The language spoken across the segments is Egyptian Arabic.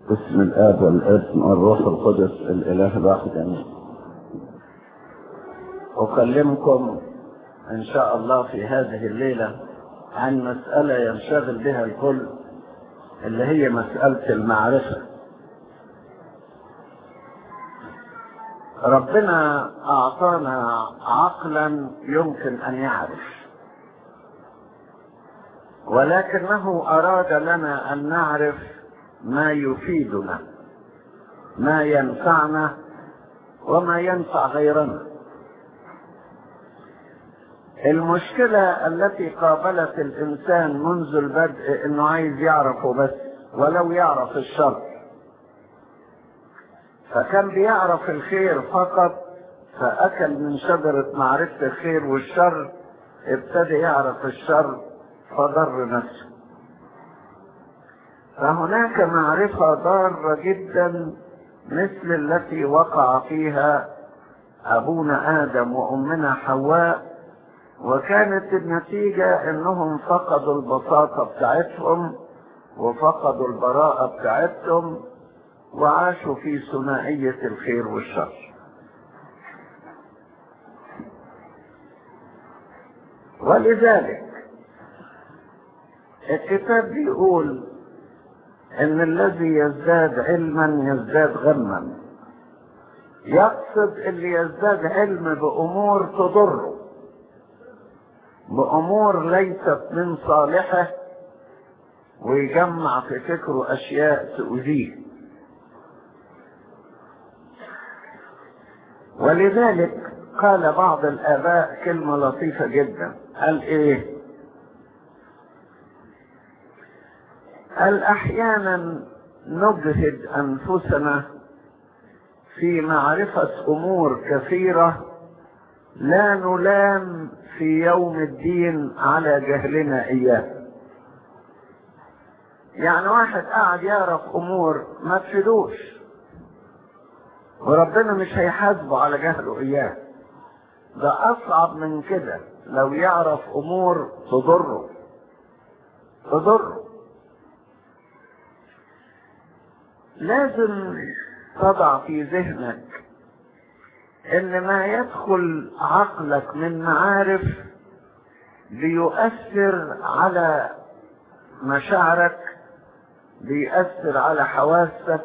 باسم الآب والابن والروح القدس الإله الواحد آمين. أكلمكم إن شاء الله في هذه الليلة عن مسألة ينشغل بها الكل اللي هي مسألة المعرفة. ربنا أعطانا عقلا يمكن أن يعرف ولكنه أراد لنا أن نعرف ما يفيدنا ما ينفعنا وما ينفع غيرنا المشكلة التي قابلت الإنسان منذ البدء إنه عايز يعرفه بس ولو يعرف الشر فكان بيعرف الخير فقط فأكل من شجرة معرفة الخير والشر ابتدى يعرف الشر فضر نفسه فهناك معرفة ضارة جدا مثل التي وقع فيها أبونا آدم وأمنا حواء وكانت النتيجة أنهم فقدوا البساطة بتاعتهم وفقدوا البراءة بتاعتهم وعاشوا في ثنائية الخير والشر ولذلك الكتاب بيقول ان الذي يزداد علما يزداد غما يقصد اللي يزداد علم بامور تضره بامور ليست من صالحه ويجمع في فكره اشياء تؤذيه ولذلك قال بعض الاباء كلمه لطيفه جدا قال ايه قال احيانا نجهد انفسنا في معرفه امور كثيره لا نلام في يوم الدين على جهلنا اياه يعني واحد قاعد يعرف امور ما تفيدوش وربنا مش هيحاسبه على جهله اياه ده اصعب من كده لو يعرف امور تضره تضره لازم تضع في ذهنك ان ما يدخل عقلك من معارف بيؤثر على مشاعرك بيؤثر على حواسك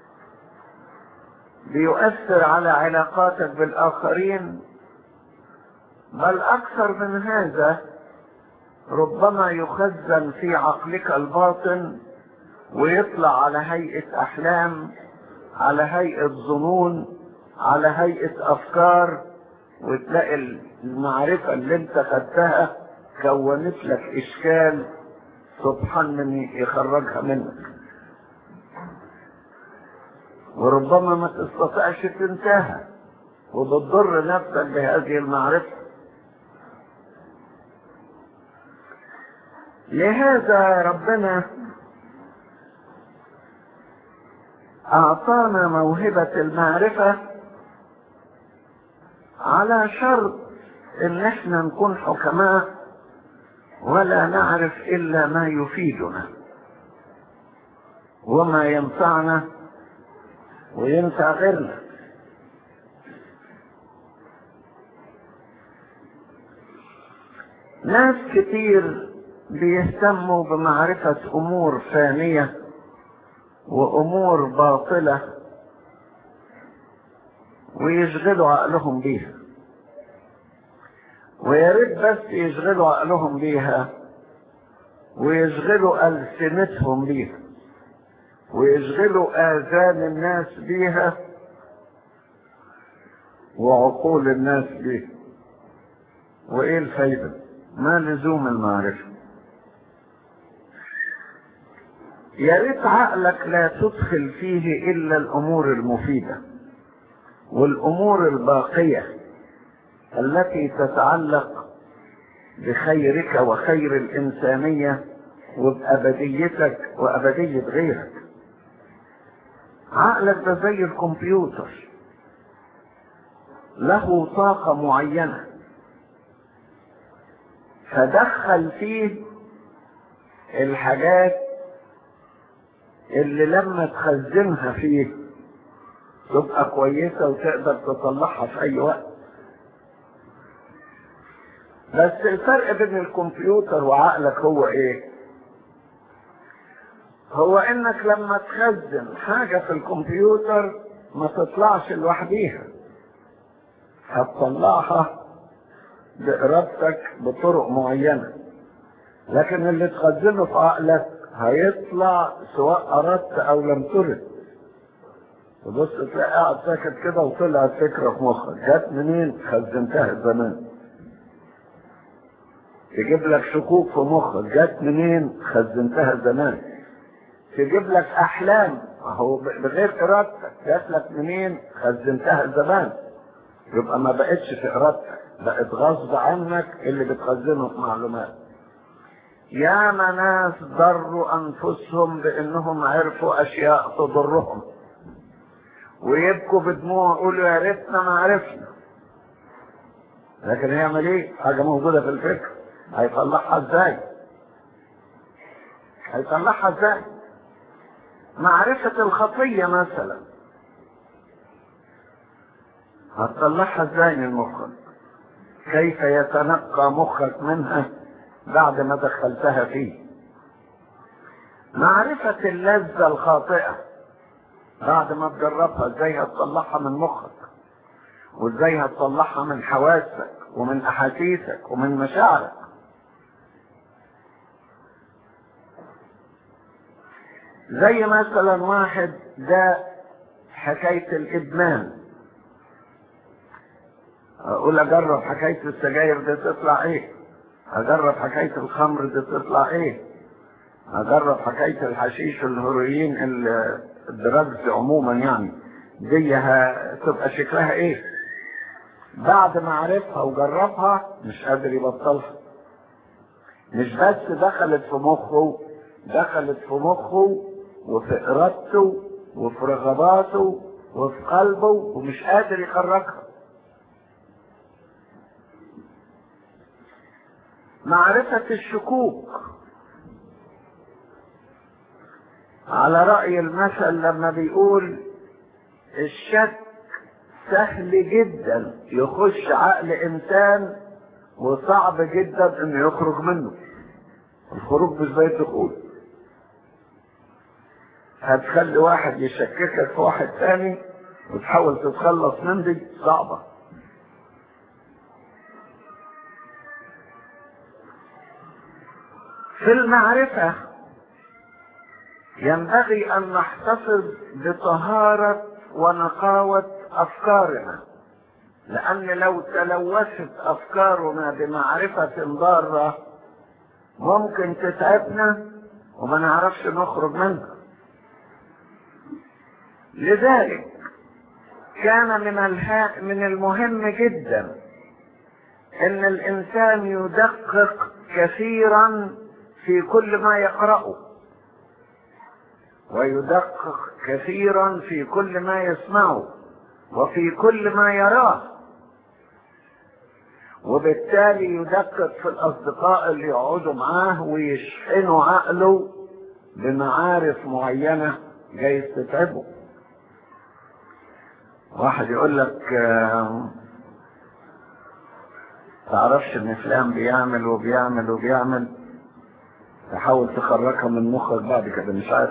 بيؤثر على علاقاتك بالاخرين بل اكثر من هذا ربما يخزن في عقلك الباطن ويطلع على هيئة أحلام على هيئة ظنون على هيئة أفكار وتلاقي المعرفة اللي انت خدتها كونت لك إشكال سبحان من يخرجها منك وربما ما تستطيعش تنتهى وبتضر نفسك بهذه المعرفة لهذا ربنا أعطانا موهبة المعرفة على شرط إن إحنا نكون حكماء ولا نعرف إلا ما يفيدنا وما ينفعنا وينفع غيرنا ناس كتير بيهتموا بمعرفة أمور ثانية وامور باطله ويشغلوا عقلهم بيها ويا ريت بس يشغلوا عقلهم بيها ويشغلوا السنتهم بيها ويشغلوا اذان الناس بيها وعقول الناس بيها وايه الفايده ما لزوم المعرفه يا ريت عقلك لا تدخل فيه الا الامور المفيده والامور الباقيه التي تتعلق بخيرك وخير الانسانيه وبابديتك وابديه غيرك عقلك ده زي الكمبيوتر له طاقه معينه فدخل فيه الحاجات اللي لما تخزنها فيه تبقى كويسة وتقدر تطلعها في أي وقت بس الفرق بين الكمبيوتر وعقلك هو ايه هو انك لما تخزن حاجة في الكمبيوتر ما تطلعش لوحديها هتطلعها بإرادتك بطرق معينة لكن اللي تخزنه في عقلك هيطلع سواء أردت أو لم ترد تبص تلاقي قاعد ساكت كده وطلعت فكرة في مخك جت منين خزنتها زمان تجيب لك شكوك في مخك جت منين خزنتها زمان تجيب لك احلام اهو بغير ارادتك جات لك منين خزنتها زمان يبقى ما بقتش في ارادتك بقت غصب عنك اللي بتخزنه في معلومات يا ناس ضروا انفسهم بانهم عرفوا اشياء تضرهم ويبكوا بدموع يقولوا يا ريتنا ما عرفنا لكن هيعمل ايه حاجه موجوده في الفكر هيطلعها ازاي هيطلعها ازاي معرفة الخطية مثلا هتطلعها ازاي من مخك كيف يتنقى مخك منها بعد ما دخلتها فيه معرفة اللذة الخاطئة بعد ما تجربها ازاي هتطلعها من مخك وازاي هتطلعها من حواسك ومن احاسيسك ومن مشاعرك زي مثلا واحد ده حكاية الإدمان أقول أجرب حكاية السجاير دي تطلع إيه أجرب حكاية الخمر دي تطلع إيه أجرب حكاية الحشيش والهيروين الدراجز عموما يعني دي هتبقى شكلها إيه بعد ما عرفها وجربها مش قادر يبطلها مش بس دخلت في مخه دخلت في مخه وفي ارادته وفي رغباته وفي قلبه ومش قادر يخرجها معرفة الشكوك على رأي المثل لما بيقول الشك سهل جدا يخش عقل انسان وصعب جدا انه يخرج منه الخروج مش زي الدخول هتخلي واحد يشككك في واحد تاني وتحاول تتخلص من دي صعبة في المعرفة ينبغي أن نحتفظ بطهارة ونقاوة أفكارنا لأن لو تلوثت أفكارنا بمعرفة ضارة ممكن تتعبنا وما نعرفش نخرج منها لذلك كان من الها من المهم جدا ان الانسان يدقق كثيرا في كل ما يقرأه ويدقق كثيرا في كل ما يسمعه وفي كل ما يراه وبالتالي يدقق في الاصدقاء اللي يقعدوا معاه ويشحنوا عقله بمعارف معينه جايز تتعبه واحد يقول لك آه، تعرفش ان فلان بيعمل وبيعمل وبيعمل تحاول تخرجها من مخك بعد كده مش عارف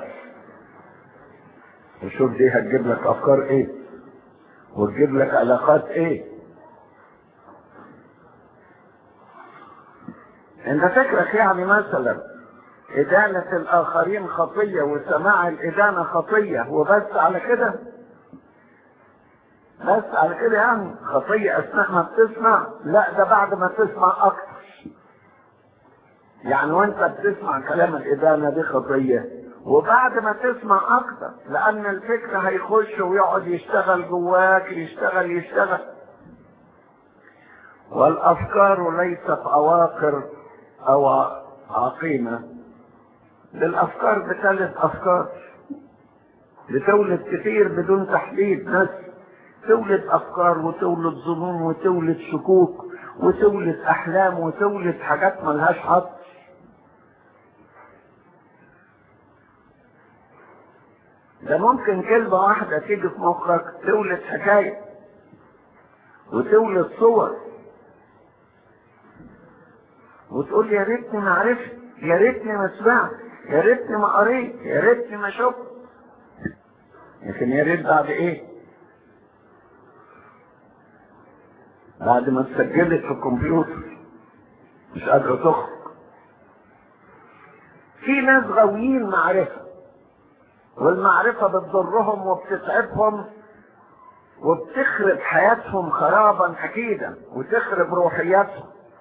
وشوف دي هتجيب لك افكار ايه وتجيب لك علاقات ايه انت فكرك يعني مثلا ادانة الاخرين خطية وسماع الادانة خطية وبس على كده بس على كده يعني خطية اثناء ما بتسمع لا ده بعد ما تسمع اكتر يعني وانت بتسمع كلام الادانة دي خطية وبعد ما تسمع اكتر لان الفكر هيخش ويقعد يشتغل جواك يشتغل يشتغل والافكار ليست عواقر او عقيمة للافكار بتلد افكار بتولد كتير بدون تحديد ناس تولد افكار وتولد ظنون وتولد شكوك وتولد احلام وتولد حاجات ملهاش حد ده ممكن كلمة واحدة تيجي في مخك تولد حكاية وتولد صور وتقول يا ريتني ما عرفت يا ريتني ما سمعت يا ريتني ما قريت يا ريتني ما شفت لكن يا ريت بعد ايه بعد ما اتسجلت في الكمبيوتر مش قادرة تخرج في ناس غاويين معرفة والمعرفة بتضرهم وبتتعبهم وبتخرب حياتهم خرابا أكيدا وتخرب روحياتهم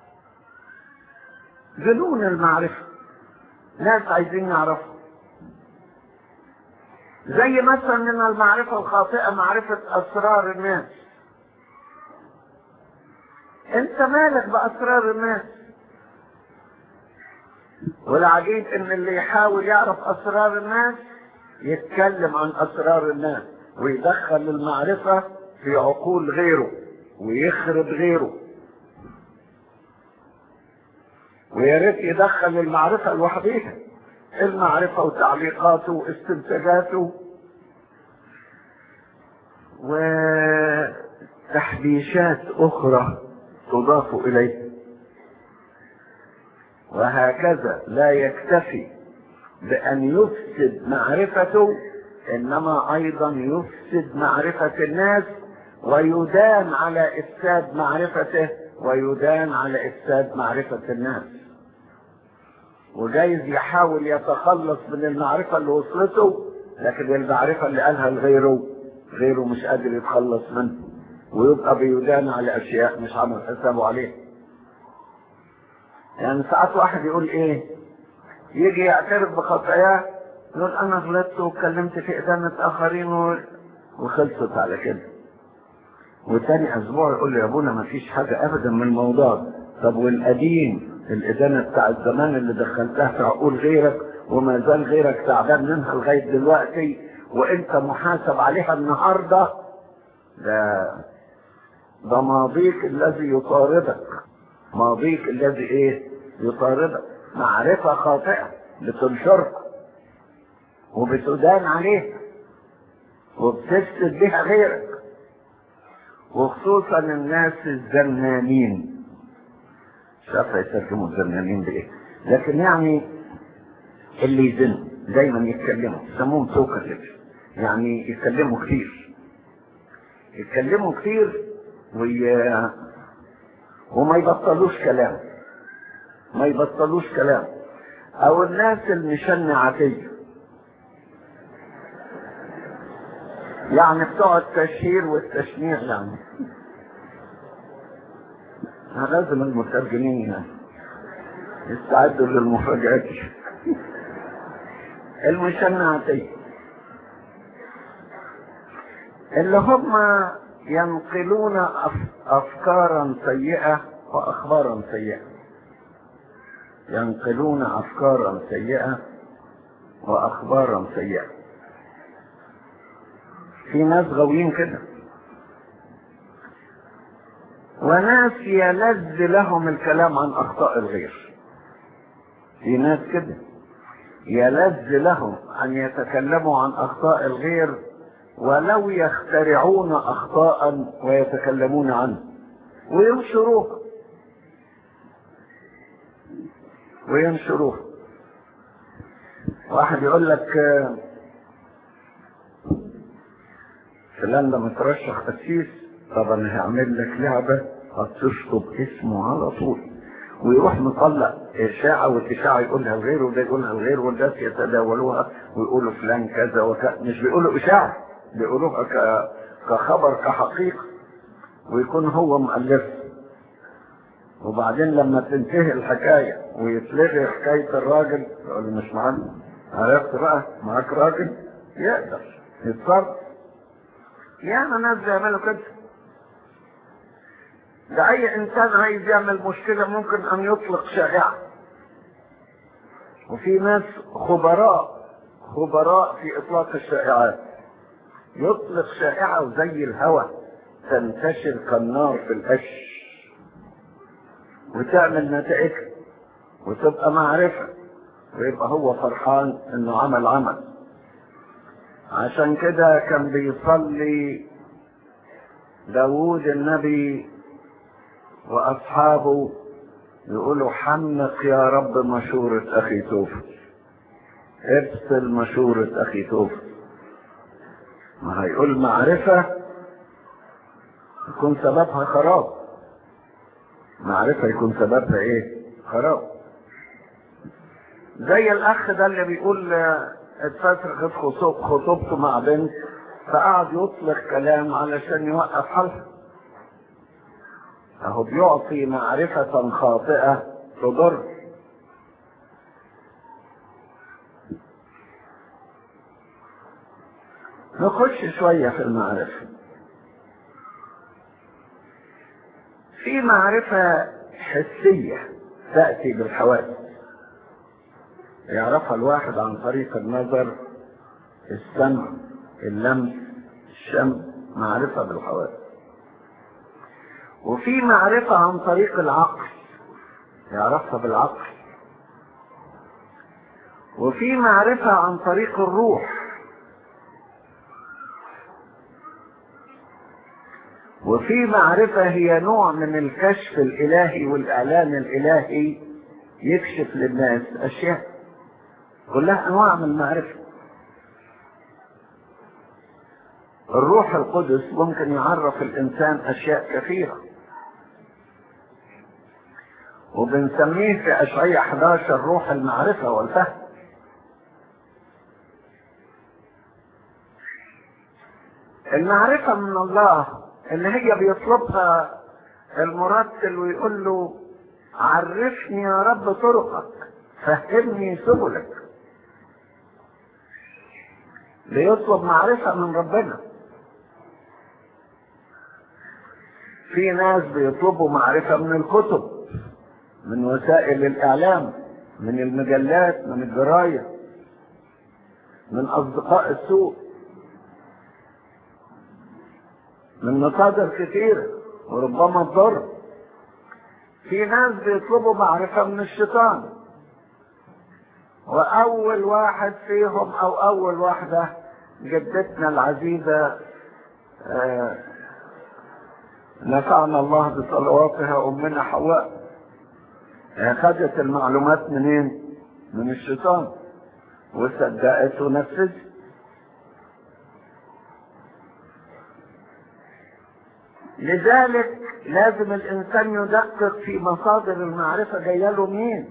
جنون المعرفة ناس عايزين يعرفوا زي مثلا من المعرفة الخاطئة معرفة أسرار الناس انت مالك بأسرار الناس والعجيب ان اللي يحاول يعرف أسرار الناس يتكلم عن أسرار الناس ويدخل المعرفة في عقول غيره ويخرب غيره ويا ريت يدخل المعرفة لوحديها المعرفة وتعليقاته واستنتاجاته وتحبيشات أخرى تضاف إليه وهكذا لا يكتفي بأن يفسد معرفته إنما أيضا يفسد معرفة الناس ويدان على إفساد معرفته ويدان على إفساد معرفة الناس وجايز يحاول يتخلص من المعرفة اللي وصلته لكن المعرفة اللي قالها لغيره غيره مش قادر يتخلص منه ويبقى بيدان على أشياء مش عامل حسابه عليها يعني ساعات واحد يقول ايه يجي يعترف بخطاياه يقول انا غلطت واتكلمت في ادانة اخرين و... وخلصت على كده وتاني اسبوع يقول لي يا ابونا ما فيش حاجة ابدا من الموضوع ده طب والقديم الادانة بتاع الزمان اللي دخلتها في عقول غيرك وما زال غيرك تعبان منها لغاية دلوقتي وانت محاسب عليها النهاردة ده ده ماضيك الذي يطاردك ماضيك الذي ايه يطاردك معرفة خاطئة بتنشرك وبتدان عليها وبتفسد بها غيرك وخصوصا الناس الزنانين مش عارف يترجموا الزنانين بايه لكن يعني اللي يزن دايما يتكلموا يسموهم توكر يعني يتكلموا كتير يتكلموا كتير وي... وما يبطلوش كلام ما يبطلوش كلام او الناس المشنعاتية يعني بتوع التشهير والتشنيع يعني لازم المترجمين يعني يستعدوا للمفاجآت المشنعاتية اللي هم ينقلون أفكارا سيئة وأخبارا سيئة ينقلون أفكارا سيئة وأخبارا سيئة في ناس غاويين كده وناس يلذ لهم الكلام عن أخطاء الغير في ناس كده يلذ لهم أن يتكلموا عن أخطاء الغير ولو يخترعون أخطاء ويتكلمون عنه وينشروها وينشروها واحد يقول لك فلان ده مترشح قسيس طب انا هعمل لك لعبه هتشطب اسمه على طول ويروح مطلع اشاعه والاشاعه يقولها لغيره وده يقولها لغيره والناس يتداولوها ويقولوا فلان كذا وكذا مش بيقولوا اشاعه بيقولوها ك... كخبر كحقيقه ويكون هو مؤلف وبعدين لما تنتهي الحكايه ويتلغي حكايه الراجل يقول مش معانا عرفت بقى معاك راجل يقدر يتصرف ياما ناس بيعملوا كده ده اي انسان عايز يعمل مشكلة ممكن ان يطلق شائعة وفي ناس خبراء خبراء في اطلاق الشائعات يطلق شائعة وزي الهوى تنتشر كالنار في القش وتعمل نتائج وتبقى معرفة ويبقى هو فرحان انه عمل عمل عشان كده كان بيصلي داوود النبي واصحابه يقولوا حنق يا رب مشورة اخي توفل افصل مشورة اخي توفل ما هيقول معرفة يكون سببها خراب معرفة يكون سببها ايه خراب زي الاخ ده اللي بيقول اتفسخت خطوبته مع بنت فقعد يطلق كلام علشان يوقف حالها اهو بيعطي معرفة خاطئة تضر نخش شوية في المعرفة في معرفة حسية تأتي بالحواس يعرفها الواحد عن طريق النظر السمع اللمس الشم معرفة بالحواس وفي معرفة عن طريق العقل يعرفها بالعقل وفي معرفة عن طريق الروح وفي معرفة هي نوع من الكشف الإلهي والإعلان الإلهي يكشف للناس أشياء كلها أنواع من المعرفة الروح القدس ممكن يعرف الإنسان أشياء كثيرة وبنسميه في أشعية 11 روح المعرفة والفهم المعرفة من الله اللي هي بيطلبها المرتل ويقول له عرفني يا رب طرقك فهمني سبلك بيطلب معرفة من ربنا في ناس بيطلبوا معرفة من الكتب من وسائل الإعلام من المجلات من الجرايد من أصدقاء السوق من مصادر كثيرة وربما تضر في ناس بيطلبوا معرفة من الشيطان وأول واحد فيهم أو أول واحدة جدتنا العزيزة آه نفعنا الله بصلواتها أمنا حواء أخذت المعلومات منين؟ من الشيطان وصدقت ونفذت لذلك لازم الإنسان يدقق في مصادر المعرفة جاية له مين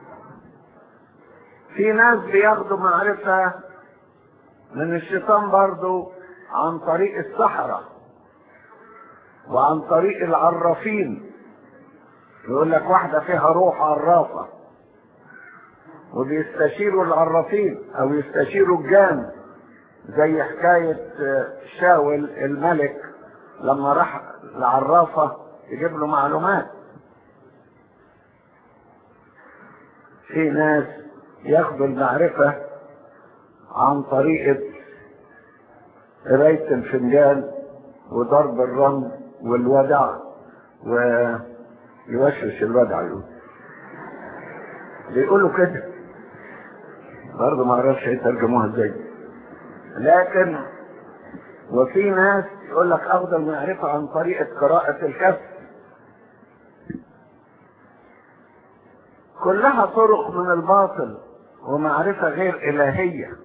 في ناس بياخدوا معرفة من الشيطان برضو عن طريق السحرة وعن طريق العرافين يقول لك واحدة فيها روح عرافة وبيستشيروا العرافين او يستشيروا الجان زي حكاية شاول الملك لما راح العرافة يجيب له معلومات في ناس ياخدوا المعرفة عن طريقة قراية الفنجان وضرب الرمل والودع ويوشوش الودع يقول بيقولوا كده برضه ما اعرفش يترجموها ازاي لكن وفي ناس يقول لك اخذ المعرفة عن طريقة قراءة الكف كلها طرق من الباطل ومعرفة غير إلهية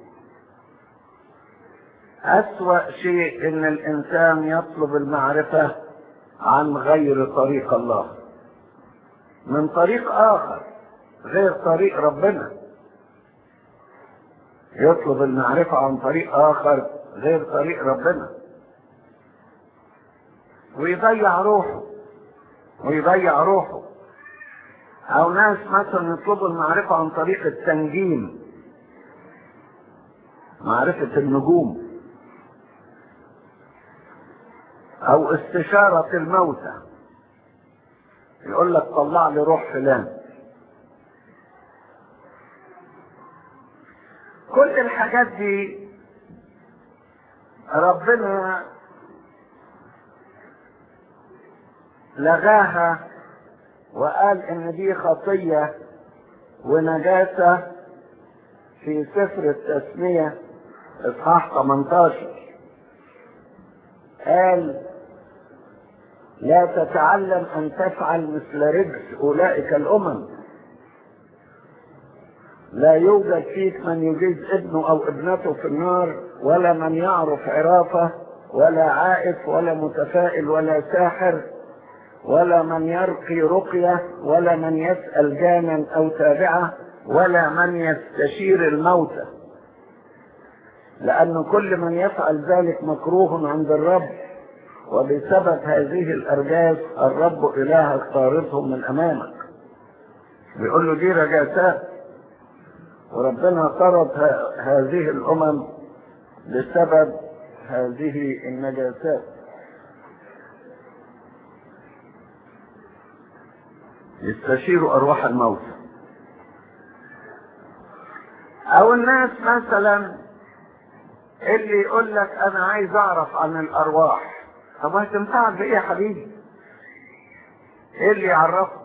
أسوأ شيء إن الإنسان يطلب المعرفة عن غير طريق الله من طريق آخر غير طريق ربنا يطلب المعرفة عن طريق آخر غير طريق ربنا ويضيع روحه ويضيع روحه او ناس مثلا يطلبوا المعرفة عن طريق التنجيم معرفة النجوم او استشارة الموتى يقول لك طلع لي روح فلان كل الحاجات دي ربنا لغاها وقال ان دي خطية ونجاسة في سفر التسمية اصحاح 18 قال لا تتعلم ان تفعل مثل رجس اولئك الامم لا يوجد فيك من يجيز ابنه او ابنته في النار ولا من يعرف عرافه ولا عائف ولا متفائل ولا ساحر ولا من يرقي رقيه ولا من يسال جانا او تابعه ولا من يستشير الموتى لأن كل من يفعل ذلك مكروه عند الرب وبسبب هذه الأرجاس الرب إلهك طاردهم من أمامك بيقول له دي رجاسات وربنا طرد هذه الأمم بسبب هذه النجاسات يستشير أرواح الموتى او الناس مثلا اللي يقول لك انا عايز اعرف عن الارواح طب هتنفعك بايه يا حبيبي ايه اللي يعرفك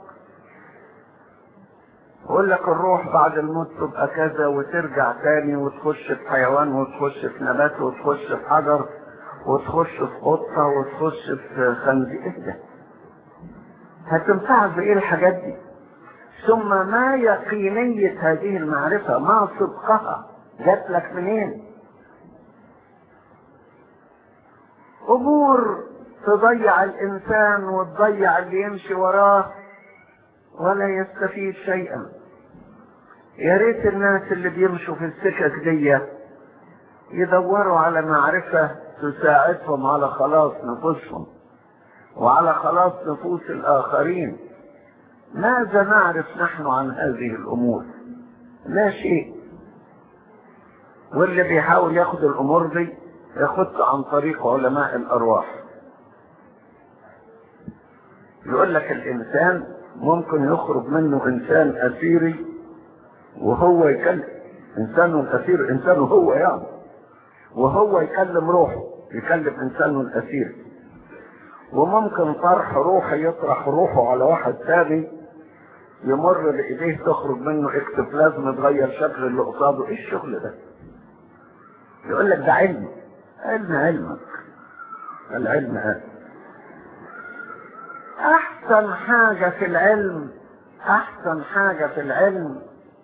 يقول لك الروح بعد الموت تبقى كذا وترجع تاني وتخش في حيوان وتخش في نبات وتخش في حجر وتخش في قطة وتخش في خنزير ايه ده هتنفعك بايه الحاجات دي ثم ما يقينية هذه المعرفة ما صدقها جات لك منين أمور تضيع الإنسان وتضيع اللي يمشي وراه ولا يستفيد شيئا يا ريت الناس اللي بيمشوا في السكك دي يدوروا على معرفة تساعدهم على خلاص نفوسهم وعلى خلاص نفوس الآخرين ماذا نعرف نحن عن هذه الامور لا شيء واللي بيحاول ياخد الامور دي ياخدها عن طريق علماء الارواح يقول لك الانسان ممكن يخرج منه انسان اثيري وهو يكلم انسان الاثير انسان هو يعني وهو يكلم روحه يكلم انسانه الاثير وممكن طرح روحي يطرح روحه على واحد ثاني يمر بايديه تخرج منه اكتوبلازم تغير شكل اللي قصاده ايه الشغل ده يقول لك ده علم علم علمك العلم هذا احسن حاجة في العلم احسن حاجة في العلم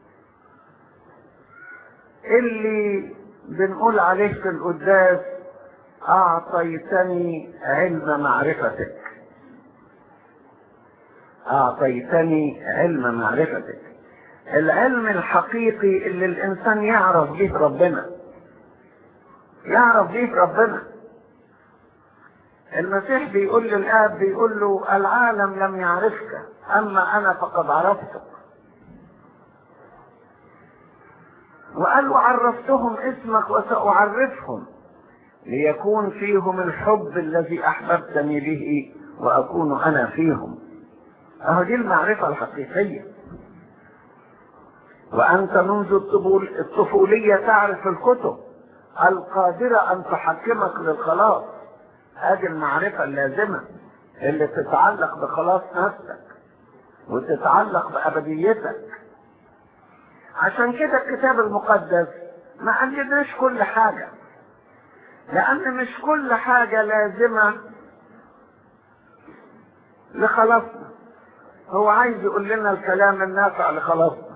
اللي بنقول عليه في القداس اعطيتني علم معرفتك اعطيتني علم معرفتك العلم الحقيقي اللي الانسان يعرف به ربنا يعرف به ربنا المسيح بيقول للاب بيقول له العالم لم يعرفك اما انا فقد عرفتك وقال له عرفتهم اسمك وساعرفهم ليكون فيهم الحب الذي احببتني به واكون انا فيهم اهو دي المعرفه الحقيقيه وانت منذ الطفول الطفوليه تعرف الكتب القادره ان تحكمك للخلاص هذه المعرفه اللازمه اللي تتعلق بخلاص نفسك وتتعلق بابديتك عشان كده الكتاب المقدس ما قالناش كل حاجه لان مش كل حاجه لازمه لخلاصنا هو عايز يقول لنا الكلام النافع لخلاصنا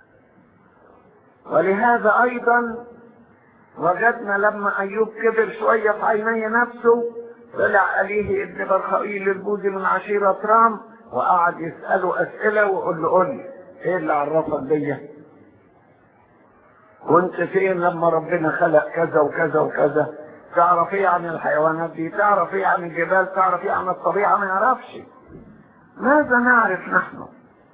ولهذا ايضا وجدنا لما ايوب كبر شويه في عيني نفسه طلع اليه ابن برخائيل البوذي من عشيره رام وقعد يساله اسئله ويقول له قول لي ايه اللي عرفك بيا كنت فين لما ربنا خلق كذا وكذا وكذا تعرف ايه عن الحيوانات دي تعرف ايه عن الجبال تعرف ايه عن الطبيعه ما يعرفش ماذا نعرف نحن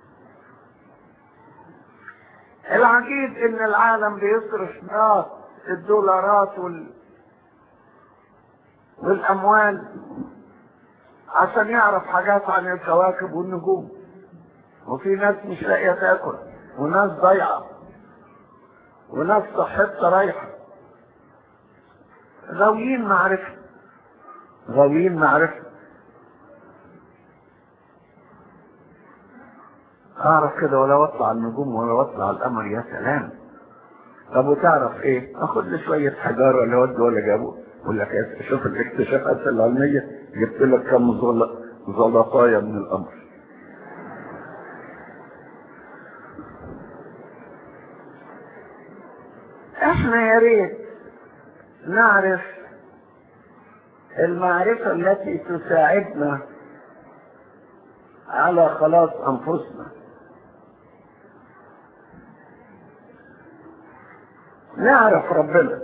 العجيب ان العالم بيصرف مئات الدولارات وال... والاموال عشان يعرف حاجات عن الكواكب والنجوم وفي ناس مش لاقيه تاكل وناس ضايعه وناس صحتها رايحه غاويين معرفه غاويين معرفه اعرف كده ولا اطلع النجوم ولا اطلع القمر يا سلام طب وتعرف ايه اخد لي شوية حجارة اللي ود ولا جابوا يقول لك يا شوف الاكتشافات العلمية جبت لك كم زل- زلطاية من الامر احنا يا ريت نعرف المعرفة التي تساعدنا على خلاص انفسنا نعرف ربنا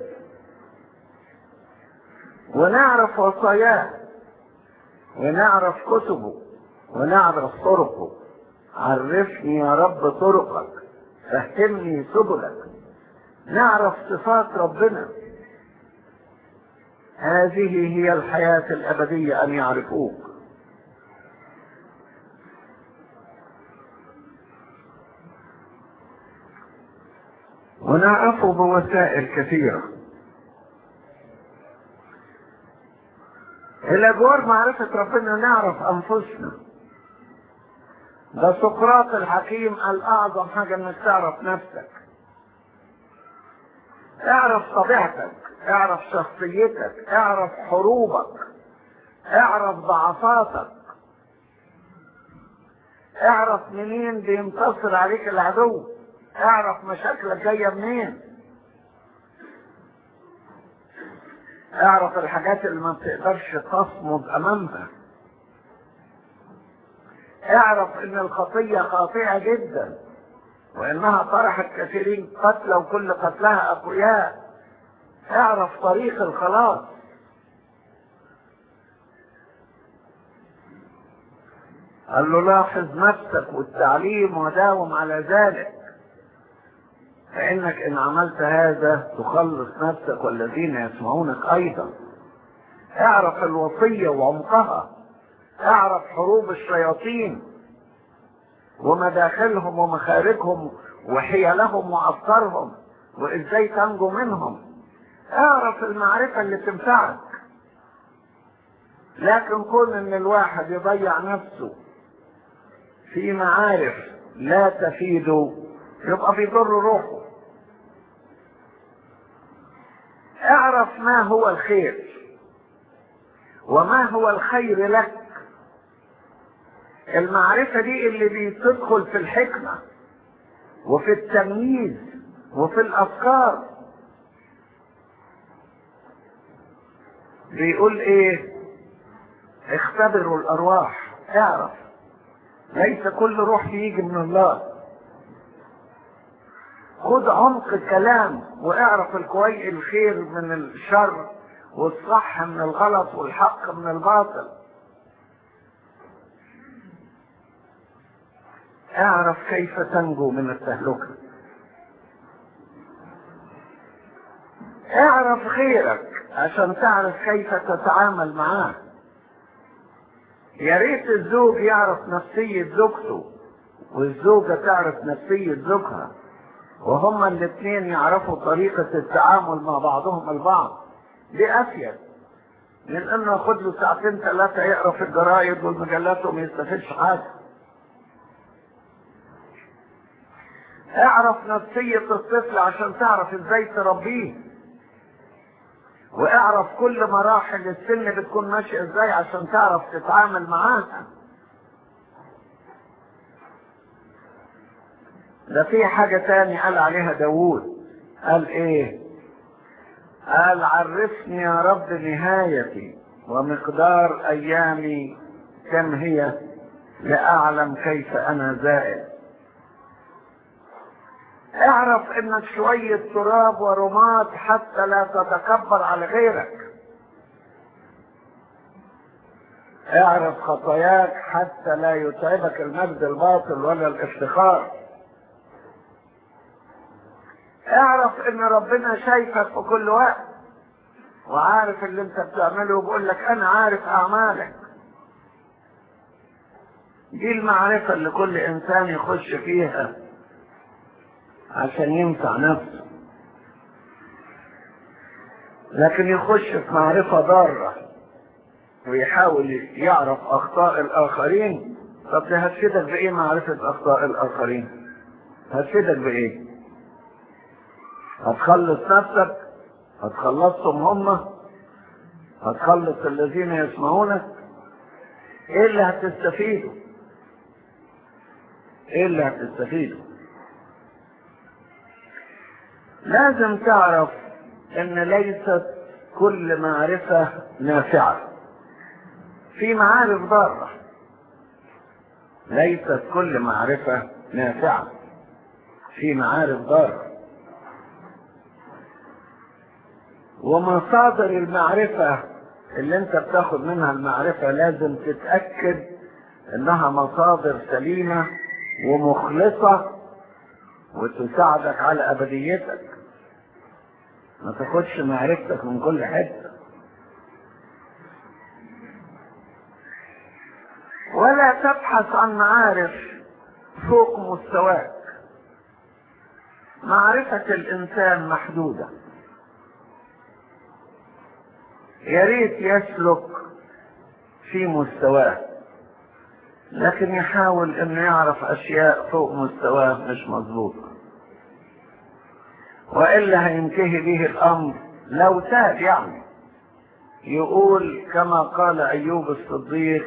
ونعرف وصاياه ونعرف كتبه ونعرف طرقه عرفني يا رب طرقك فهمني سبلك نعرف صفات ربنا هذه هي الحياة الأبدية أن يعرفوك ونعرفه بوسائل كثيرة إلى جوار معرفة ربنا نعرف أنفسنا ده سقراط الحكيم قال أعظم حاجة إنك تعرف نفسك اعرف طبيعتك اعرف شخصيتك اعرف حروبك اعرف ضعفاتك اعرف منين بينتصر عليك العدو اعرف مشاكلك جايه منين اعرف الحاجات اللي ما بتقدرش تصمد امامها اعرف ان الخطيه خاطئه جدا وانها طرحت كثيرين قتلى وكل قتلها اقوياء اعرف طريق الخلاص قال له لاحظ نفسك والتعليم وداوم على ذلك فإنك إن عملت هذا تخلص نفسك والذين يسمعونك أيضا اعرف الوصية وعمقها اعرف حروب الشياطين ومداخلهم ومخارجهم وحيلهم وأفكارهم وإزاي تنجو منهم اعرف المعرفة اللي تنفعك لكن كون ان الواحد يضيع نفسه في معارف لا تفيده يبقى بيضر روحه اعرف ما هو الخير وما هو الخير لك المعرفة دي اللي بتدخل في الحكمة وفي التمييز وفي الأفكار بيقول ايه اختبروا الأرواح اعرف ليس كل روح يجي من الله خد عمق الكلام واعرف الكويس الخير من الشر والصح من الغلط والحق من الباطل اعرف كيف تنجو من التهلكة اعرف خيرك عشان تعرف كيف تتعامل معاه يا ريت الزوج يعرف نفسية زوجته والزوجة تعرف نفسية زوجها وهما الاثنين يعرفوا طريقة التعامل مع بعضهم البعض دي أفيد من انه ياخد له ساعتين ثلاثة يقرا في الجرايد والمجلات وما يستفادش حاجة اعرف نفسية الطفل عشان تعرف ازاي تربيه واعرف كل مراحل السن بتكون ماشية ازاي عشان تعرف تتعامل معاها ده في حاجة تاني قال عليها داوود قال ايه قال عرفني يا رب نهايتي ومقدار ايامي كم هي لاعلم كيف انا زائد اعرف انك شوية تراب ورماد حتى لا تتكبر على غيرك اعرف خطاياك حتى لا يتعبك المجد الباطل ولا الافتخار اعرف ان ربنا شايفك في كل وقت وعارف اللي انت بتعمله وبيقول لك انا عارف اعمالك دي المعرفة اللي كل انسان يخش فيها عشان ينفع نفسه لكن يخش في معرفة ضارة ويحاول يعرف اخطاء الاخرين طب ده هتفيدك بايه معرفة اخطاء الاخرين هتفيدك بايه هتخلص نفسك هتخلصهم هم هتخلص الذين يسمعونك ايه اللي هتستفيده ايه اللي هتستفيده لازم تعرف ان ليست كل معرفة نافعة في معارف ضارة ليست كل معرفة نافعة في معارف ضارة ومصادر المعرفة اللي انت بتاخد منها المعرفة لازم تتأكد انها مصادر سليمة ومخلصة وتساعدك على ابديتك ما تاخدش معرفتك من كل حتة ولا تبحث عن معارف فوق مستواك معرفة الإنسان محدودة يا ريت يسلك في مستواه لكن يحاول انه يعرف اشياء فوق مستواه مش مظبوطه والا هينتهي به الامر لو تاب يعني يقول كما قال ايوب الصديق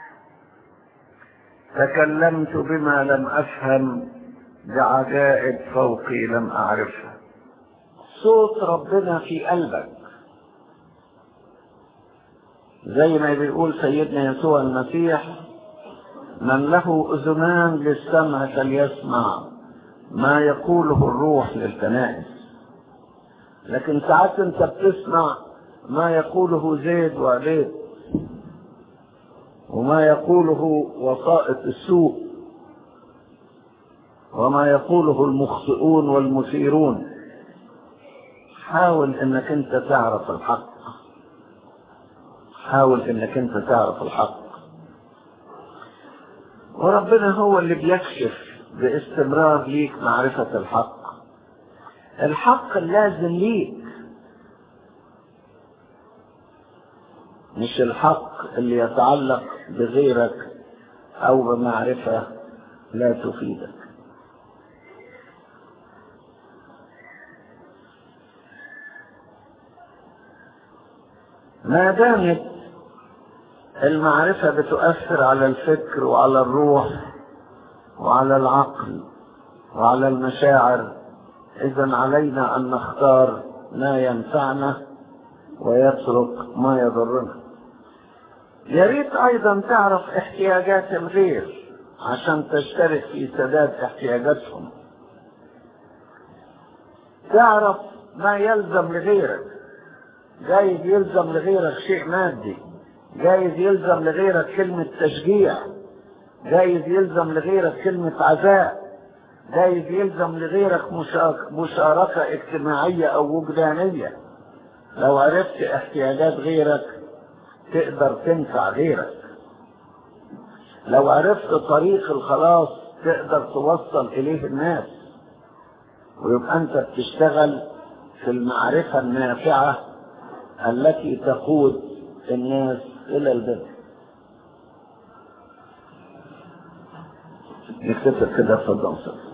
تكلمت بما لم افهم بعجائب فوقي لم اعرفها صوت ربنا في قلبك زي ما بيقول سيدنا يسوع المسيح من له اذنان للسمع فليسمع ما يقوله الروح للكنائس لكن ساعات انت بتسمع ما يقوله زيد وعبيد وما يقوله وسائط السوء وما يقوله المخطئون والمثيرون حاول انك انت تعرف الحق حاول انك انت تعرف الحق وربنا هو اللي بيكشف باستمرار ليك معرفة الحق الحق اللازم ليك مش الحق اللي يتعلق بغيرك او بمعرفة لا تفيدك ما دامت المعرفة بتؤثر على الفكر وعلى الروح وعلى العقل وعلى المشاعر إذا علينا أن نختار ما ينفعنا ويترك ما يضرنا يا ريت أيضا تعرف احتياجات الغير عشان تشترك في سداد احتياجاتهم تعرف ما يلزم لغيرك جايز يلزم لغيرك شيء مادي جايز يلزم لغيرك كلمة تشجيع جايز يلزم لغيرك كلمة عزاء جايز يلزم لغيرك مشاركة اجتماعية أو وجدانية لو عرفت احتياجات غيرك تقدر تنفع غيرك لو عرفت طريق الخلاص تقدر توصل إليه الناس ويبقى أنت بتشتغل في المعرفة النافعة التي تقود الناس إلى البر نكتب كده اتفضل